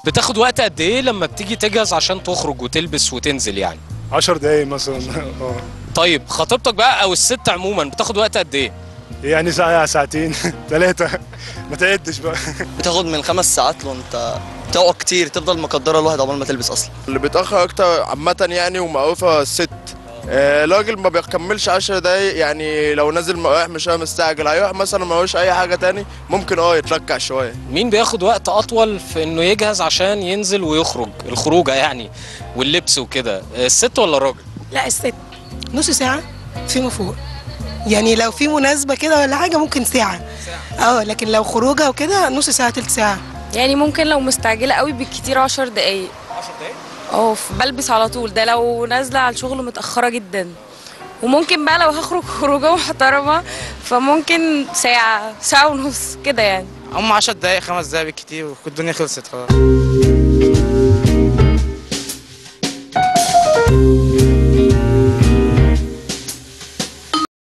بتاخد وقت قد ايه لما بتيجي تجهز عشان تخرج وتلبس وتنزل يعني 10 دقايق مثلا اه طيب خطيبتك بقى او الست عموما بتاخد وقت قد ايه يعني ساعة ساعتين ثلاثة ما تعدش بقى بتاخد من خمس ساعات لو انت بتقعد كتير تفضل مقدره الواحد عقبال ما تلبس اصلا اللي بيتاخر اكتر عامه يعني ومقروفه الست آه، الراجل ما بيكملش 10 دقايق يعني لو نازل رايح مش مستعجل هيروح مثلا ما هوش اي حاجه تاني ممكن اه يتلكع شويه مين بياخد وقت اطول في انه يجهز عشان ينزل ويخرج الخروجه يعني واللبس وكده الست ولا الراجل لا الست نص ساعة فيما فوق يعني لو في مناسبة كده ولا حاجة ممكن ساعة اه لكن لو خروجه وكده نص ساعة تلت ساعة يعني ممكن لو مستعجله قوي بالكتير 10 دقايق 10 دقايق اه ف- بلبس على طول ده لو نازله على الشغل متاخره جدا وممكن بقى لو هخرج خروجه محترمه فممكن ساعه ساعه ونص كده يعني هم 10 دقايق خمس دقايق بالكتير والدنيا خلصت خلاص